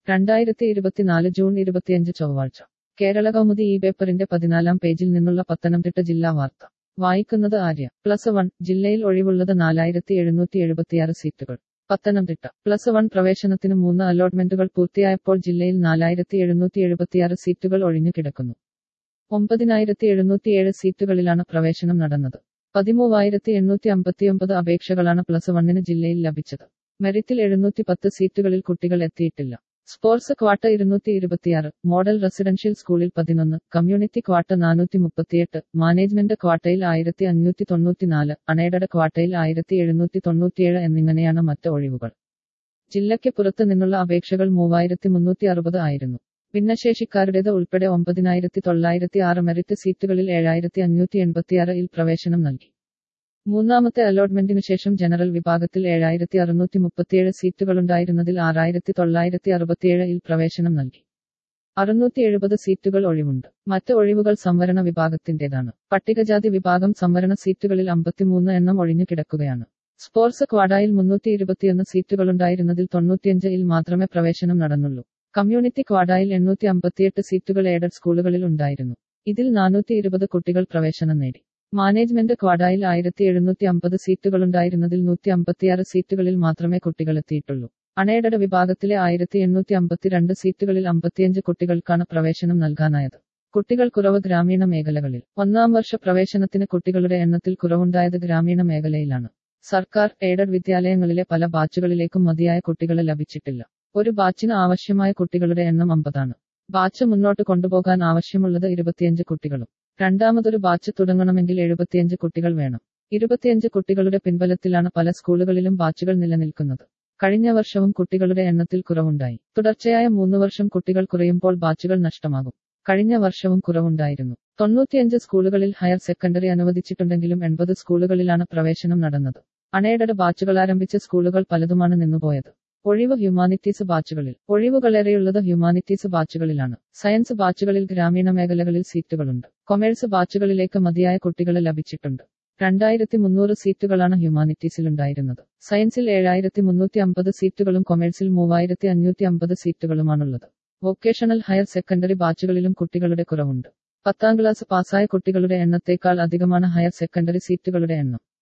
രണ്ടായിരത്തി ഇരുപത്തിനാല് ജൂൺ ഇരുപത്തിയഞ്ച് ചൊവ്വാഴ്ച കേരള കൗമുദി ഈ പേപ്പറിന്റെ പതിനാലാം പേജിൽ നിന്നുള്ള പത്തനംതിട്ട ജില്ലാ വാർത്ത വായിക്കുന്നത് ആര്യ പ്ലസ് വൺ ജില്ലയിൽ ഒഴിവുള്ളത് നാലായിരത്തി എഴുന്നൂറ്റി എഴുപത്തിയാറ് സീറ്റുകൾ പത്തനംതിട്ട പ്ലസ് വൺ പ്രവേശനത്തിന് മൂന്ന് അലോട്ട്മെന്റുകൾ പൂർത്തിയായപ്പോൾ ജില്ലയിൽ നാലായിരത്തി എഴുന്നൂറ്റി എഴുപത്തിയാറ് സീറ്റുകൾ ഒഴിഞ്ഞു കിടക്കുന്നു ഒമ്പതിനായിരത്തി എഴുന്നൂറ്റിയേഴ് സീറ്റുകളിലാണ് പ്രവേശനം നടന്നത് പതിമൂവായിരത്തി എണ്ണൂറ്റി അമ്പത്തിയൊമ്പത് അപേക്ഷകളാണ് പ്ലസ് വണ്ണിന് ജില്ലയിൽ ലഭിച്ചത് മെറിറ്റിൽ എഴുന്നൂറ്റി പത്ത് സീറ്റുകളിൽ കുട്ടികൾ എത്തിയിട്ടില്ല സ്പോർട്സ് ക്വാട്ട ഇരുന്നൂറ്റി ഇരുപത്തിയാറ് മോഡൽ റെസിഡൻഷ്യൽ സ്കൂളിൽ പതിനൊന്ന് കമ്മ്യൂണിറ്റി ക്വാട്ട നാനൂറ്റി മുപ്പത്തിയെട്ട് മാനേജ്മെന്റ് ക്വാട്ടയിൽ ആയിരത്തി അഞ്ഞൂറ്റി തൊണ്ണൂറ്റിനാല് അണേഡഡ് ക്വാട്ടയിൽ ആയിരത്തി എഴുന്നൂറ്റി തൊണ്ണൂറ്റിയേഴ് എന്നിങ്ങനെയാണ് മറ്റ് ഒഴിവുകൾ ജില്ലയ്ക്ക് പുറത്ത് നിന്നുള്ള അപേക്ഷകൾ മൂവായിരത്തി മുന്നൂറ്റി അറുപത് ആയിരുന്നു ഭിന്നശേഷിക്കാരുടേത് ഉൾപ്പെടെ ഒമ്പതിനായിരത്തി തൊള്ളായിരത്തി ആറ് മെറിറ്റ് സീറ്റുകളിൽ ഏഴായിരത്തി അഞ്ഞൂറ്റി എൺപത്തിയാറ് ഇൽ പ്രവേശനം നൽകി മൂന്നാമത്തെ അലോട്ട്മെന്റിനു ശേഷം ജനറൽ വിഭാഗത്തിൽ ഏഴായിരത്തി അറുന്നൂറ്റി മുപ്പത്തിയേഴ് സീറ്റുകളുണ്ടായിരുന്നതിൽ ആറായിരത്തി തൊള്ളായിരത്തി അറുപത്തിയേഴ് ഇൽ പ്രവേശനം നൽകി അറുന്നൂറ്റി എഴുപത് സീറ്റുകൾ ഒഴിവുണ്ട് മറ്റ് ഒഴിവുകൾ സംവരണ വിഭാഗത്തിന്റേതാണ് പട്ടികജാതി വിഭാഗം സംവരണ സീറ്റുകളിൽ അമ്പത്തിമൂന്ന് എണ്ണം ഒഴിഞ്ഞു കിടക്കുകയാണ് സ്പോർട്സ് ക്വാഡായിൽ മുന്നൂറ്റി ഇരുപത്തിയൊന്ന് സീറ്റുകളുണ്ടായിരുന്നതിൽ തൊണ്ണൂറ്റിയഞ്ച് ഇൽ മാത്രമേ പ്രവേശനം നടന്നുള്ളൂ കമ്മ്യൂണിറ്റി ക്വാഡായിൽ എണ്ണൂറ്റി അമ്പത്തിയെട്ട് സീറ്റുകൾ എയ്ഡഡ് സ്കൂളുകളിൽ ഉണ്ടായിരുന്നു ഇതിൽ നാനൂറ്റി ഇരുപത് കുട്ടികൾ പ്രവേശനം നേടി മാനേജ്മെന്റ് ക്വാഡായിൽ ആയിരത്തി എഴുന്നൂറ്റി അമ്പത് സീറ്റുകളുണ്ടായിരുന്നതിൽ നൂറ്റി അമ്പത്തിയാറ് സീറ്റുകളിൽ മാത്രമേ കുട്ടികൾ എത്തിയിട്ടുള്ളൂ അണേഡഡ് വിഭാഗത്തിലെ ആയിരത്തി എണ്ണൂറ്റി അമ്പത്തിരണ്ട് സീറ്റുകളിൽ അമ്പത്തിയഞ്ച് കുട്ടികൾക്കാണ് പ്രവേശനം നൽകാനായത് കുട്ടികൾ കുറവ് ഗ്രാമീണ മേഖലകളിൽ ഒന്നാം വർഷ പ്രവേശനത്തിന് കുട്ടികളുടെ എണ്ണത്തിൽ കുറവുണ്ടായത് ഗ്രാമീണ മേഖലയിലാണ് സർക്കാർ എയ്ഡഡ് വിദ്യാലയങ്ങളിലെ പല ബാച്ചുകളിലേക്കും മതിയായ കുട്ടികളെ ലഭിച്ചിട്ടില്ല ഒരു ബാച്ചിന് ആവശ്യമായ കുട്ടികളുടെ എണ്ണം അമ്പതാണ് ബാച്ച് മുന്നോട്ട് കൊണ്ടുപോകാൻ ആവശ്യമുള്ളത് ഇരുപത്തിയഞ്ച് കുട്ടികളും രണ്ടാമതൊരു ബാച്ച് തുടങ്ങണമെങ്കിൽ എഴുപത്തിയഞ്ച് കുട്ടികൾ വേണം ഇരുപത്തിയഞ്ച് കുട്ടികളുടെ പിൻബലത്തിലാണ് പല സ്കൂളുകളിലും ബാച്ചുകൾ നിലനിൽക്കുന്നത് കഴിഞ്ഞ വർഷവും കുട്ടികളുടെ എണ്ണത്തിൽ കുറവുണ്ടായി തുടർച്ചയായ മൂന്ന് വർഷം കുട്ടികൾ കുറയുമ്പോൾ ബാച്ചുകൾ നഷ്ടമാകും കഴിഞ്ഞ വർഷവും കുറവുണ്ടായിരുന്നു തൊണ്ണൂറ്റിയഞ്ച് സ്കൂളുകളിൽ ഹയർ സെക്കൻഡറി അനുവദിച്ചിട്ടുണ്ടെങ്കിലും എൺപത് സ്കൂളുകളിലാണ് പ്രവേശനം നടന്നത് അണേഡഡ് ബാച്ചുകൾ ആരംഭിച്ച സ്കൂളുകൾ പലതുമാണ് നിന്നുപോയത് ഒഴിവ് ഹ്യൂമാനിറ്റീസ് ബാച്ചുകളിൽ ഒഴിവുകളേറെയുള്ളത് ഹ്യൂമാനിറ്റീസ് ബാച്ചുകളിലാണ് സയൻസ് ബാച്ചുകളിൽ ഗ്രാമീണ മേഖലകളിൽ സീറ്റുകളുണ്ട് കൊമേഴ്സ് ബാച്ചുകളിലേക്ക് മതിയായ കുട്ടികളെ ലഭിച്ചിട്ടുണ്ട് രണ്ടായിരത്തി മുന്നൂറ് സീറ്റുകളാണ് ഹ്യൂമാനിറ്റീസിലുണ്ടായിരുന്നത് സയൻസിൽ ഏഴായിരത്തി മുന്നൂറ്റി അമ്പത് സീറ്റുകളും കൊമേഴ്സിൽ മൂവായിരത്തി അഞ്ഞൂറ്റി അമ്പത് സീറ്റുകളുമാണുള്ളത് വൊക്കേഷണൽ ഹയർ സെക്കൻഡറി ബാച്ചുകളിലും കുട്ടികളുടെ കുറവുണ്ട് പത്താം ക്ലാസ് പാസ്സായ കുട്ടികളുടെ എണ്ണത്തേക്കാൾ അധികമാണ് ഹയർ സെക്കൻഡറി സീറ്റുകളുടെ എണ്ണം